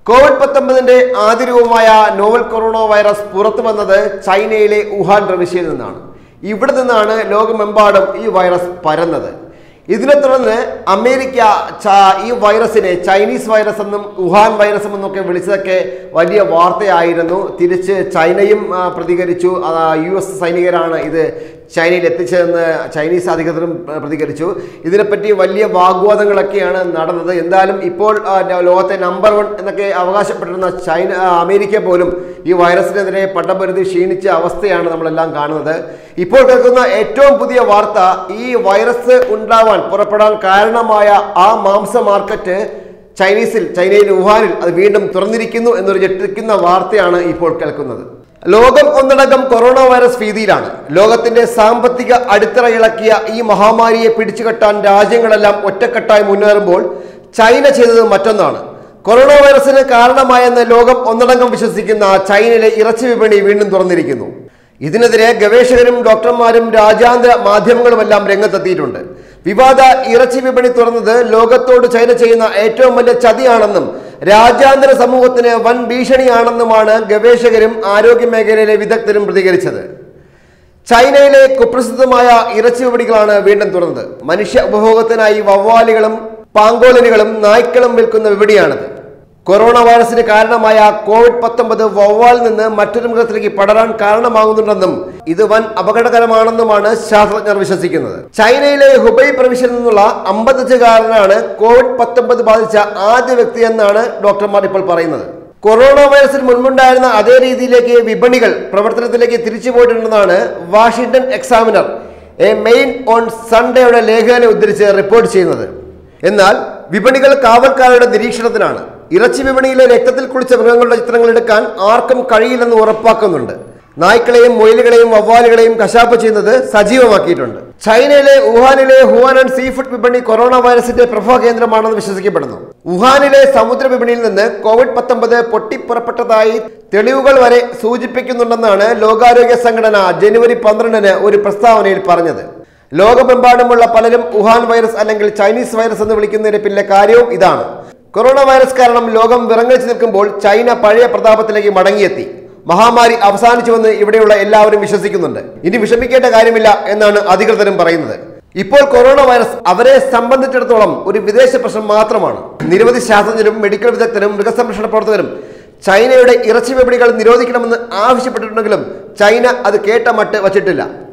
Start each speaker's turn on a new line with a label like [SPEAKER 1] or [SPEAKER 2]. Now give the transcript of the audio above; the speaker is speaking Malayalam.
[SPEAKER 1] കോവിഡ് പത്തൊമ്പതിന്റെ ആദ്യ രൂപമായ നോവൽ കൊറോണ വൈറസ് പുറത്തു വന്നത് ചൈനയിലെ വുഹാൻ പ്രവിശ്യയിൽ നിന്നാണ് ഇവിടെ നിന്നാണ് ലോകമെമ്പാടും ഈ വൈറസ് പരന്നത് ഇതിനെ തുടർന്ന് അമേരിക്ക ച- ഈ വൈറസിനെ ചൈനീസ് വൈറസ് എന്നും വുഹാൻ വൈറസ് എന്നൊക്കെ വിളിച്ചതൊക്കെ വലിയ വാർത്തയായിരുന്നു തിരിച്ച് ചൈനയും ആ, പ്രതികരിച്ചു ആ, യു എസ് സൈനികരാണ് ഇത് ചൈനയിൽ എത്തിച്ചതെന്ന് ചൈനീസ് അധികൃതരും ആ, പ്രതികരിച്ചു ഇതിനെപ്പറ്റി വലിയ വാഗ്വാദങ്ങളൊക്കെയാണ് നടന്നത് എന്തായാലും ഇപ്പോൾ ആ, ലോകത്തെ നമ്പർ വൺ എന്നൊക്കെ അവകാശപ്പെട്ടിരുന്ന ചൈന ആ, അമേരിക്ക പോലും ഈ വൈറസിനെതിരെ പട്ടപരുതി ക്ഷീണിച്ച അവസ്ഥയാണ് നമ്മളെല്ലാം കാണുന്നത് ഇപ്പോൾ കേൾക്കുന്ന ഏറ്റവും പുതിയ വാർത്ത ഈ വൈറസ് ഉണ്ടാവാൻ പുറപ്പെടാൻ കാരണമായ ആ മാംസ മാർക്കറ്റ് ചൈനീസിൽ ചൈനയിൽ വുഹാനിൽ അത് വീണ്ടും തുറന്നിരിക്കുന്നു എന്നൊരു ഞെട്ടിക്കുന്ന വാർത്തയാണ് ഇപ്പോൾ കേൾക്കുന്നത് ലോകം ഒന്നടങ്കം കൊറോണ വൈറസ് ഭീതിയിലാണ് ലോകത്തിന്റെ സാമ്പത്തിക അടിത്തറ ഇളക്കിയ ഈ മഹാമാരിയെ പിടിച്ചുകെട്ടാൻ രാജ്യങ്ങളെല്ലാം ഒറ്റക്കെട്ടായി മുന്നേറുമ്പോൾ ചൈന ചെയ്തത് മറ്റൊന്നാണ് കൊറോണ വൈറസിന് കാരണമായെന്ന് ലോകം ഒന്നടങ്കം വിശ്വസിക്കുന്ന ചൈനയിലെ ഇറച്ചി വിപണി വീണ്ടും തുറന്നിരിക്കുന്നു ഇതിനെതിരെ ഗവേഷകരും ഡോക്ടർമാരും രാജ്യാന്തര മാധ്യമങ്ങളുമെല്ലാം രംഗത്തെത്തിയിട്ടുണ്ട് വിവാദ ഇറച്ചി വിപണി തുറന്നത് ലോകത്തോട് ചൈന ചെയ്യുന്ന ഏറ്റവും വലിയ ചതിയാണെന്നും രാജ്യാന്തര സമൂഹത്തിന് വൻ ഭീഷണിയാണെന്നുമാണ് ഗവേഷകരും ആരോഗ്യ മേഖലയിലെ വിദഗ്ധരും പ്രതികരിച്ചത് ചൈനയിലെ കുപ്രസിദ്ധമായ ഇറച്ചി വിപണികളാണ് വീണ്ടും തുറന്നത് മനുഷ്യ ഉപഭോഗത്തിനായി വവ്വാലുകളും പാങ്കോലിനുകളും നായ്ക്കളും വിൽക്കുന്ന വിപണിയാണിത് കൊറോണ വൈറസിന് കാരണമായ കോവിഡ് പത്തൊമ്പത് വവ്വാലിൽ നിന്ന് മറ്റൊരു മൃഗത്തിലേക്ക് പടരാൻ കാരണമാകുന്നുണ്ടെന്നും ഇത് വൻ അപകടകരമാണെന്നുമാണ് ശാസ്ത്രജ്ഞർ വിശ്വസിക്കുന്നത് ചൈനയിലെ ഹുബൈ പ്രവിശ്യയിൽ നിന്നുള്ള അമ്പത്തഞ്ചുകാരനാണ് കോവിഡ് പത്തൊമ്പത് ബാധിച്ച ആദ്യ വ്യക്തി എന്നാണ് ഡോക്ടർമാർ ഇപ്പോൾ പറയുന്നത് കൊറോണ വൈറസിന് മുൻപുണ്ടായിരുന്ന അതേ രീതിയിലേക്ക് വിപണികൾ പ്രവർത്തനത്തിലേക്ക് തിരിച്ചു പോയിട്ടുണ്ടെന്നാണ് Washington Examiner a mail on സൺഡേയുടെ ലേഖകനെ ഉദ്ധരിച്ച് റിപ്പോർട്ട് ചെയ്യുന്നത് എന്നാൽ വിപണികൾ കാവൽക്കാരുടെ നിരീക്ഷണത്തിലാണ് ഇറച്ചി വിപണിയിലെ രക്തത്തിൽ കുളിച്ച മൃഗങ്ങളുടെ ചിത്രങ്ങൾ എടുക്കാൻ ആർക്കും കഴിയില്ലെന്ന് ഉറപ്പാക്കുന്നുണ്ട് നായ്ക്കളെയും മൊയിലുകളെയും വവ്വാലുകളെയും കശാപ്പ് ചെയ്യുന്നത് സജീവമാക്കിയിട്ടുണ്ട് ചൈനയിലെ വുഹാനിലെ ഹുവാൻ ആൻഡ് സീ ഫുഡ് വിപണി കൊറോണ വൈറസിന്റെ പ്രഭവ കേന്ദ്രമാണെന്ന് വിശ്വസിക്കപ്പെടുന്നു വുഹാനിലെ സമുദ്ര വിപണിയിൽ നിന്ന് കോവിഡ് പത്തൊമ്പത് പൊട്ടിപ്പുറപ്പെട്ടതായി തെളിവുകൾ വരെ സൂചിപ്പിക്കുന്നുണ്ടെന്നാണ് ലോകാരോഗ്യ സംഘടന ജനുവരി പന്ത്രണ്ടിന് ഒരു പ്രസ്താവനയിൽ പറഞ്ഞത് ലോകമെമ്പാടുമുള്ള പലരും വുഹാൻ വൈറസ് അല്ലെങ്കിൽ ചൈനീസ് വൈറസ് എന്ന് വിളിക്കുന്നതിന് പിന്നിലെ കാര്യവും ഇതാണ് കൊറോണ വൈറസ് കാരണം ലോകം വിറങ്ങലിച്ചു നിൽക്കുമ്പോൾ ചൈന പഴയ പ്രതാപത്തിലേക്ക് മടങ്ങിയെത്തി മഹാമാരി അവസാനിച്ചുവെന്ന് ഇവിടെയുള്ള എല്ലാവരും വിശ്വസിക്കുന്നുണ്ട് ഇനി വിഷമിക്കേണ്ട കാര്യമില്ല എന്നാണ് അധികൃതരും പറയുന്നത് ഇപ്പോൾ കൊറോണ വൈറസ് അവരെ സംബന്ധിച്ചിടത്തോളം ഒരു വിദേശ പ്രശ്നം മാത്രമാണ് നിരവധി ശാസ്ത്രജ്ഞരും മെഡിക്കൽ വിദഗ്ധരും മൃഗസംരക്ഷണ പ്രവർത്തകരും ചൈനയുടെ ഇറച്ചി വിപണികൾ നിരോധിക്കണമെന്ന് ആവശ്യപ്പെട്ടിട്ടുണ്ടെങ്കിലും ചൈന അത് കേട്ട മട്ട് വച്ചിട്ടില്ല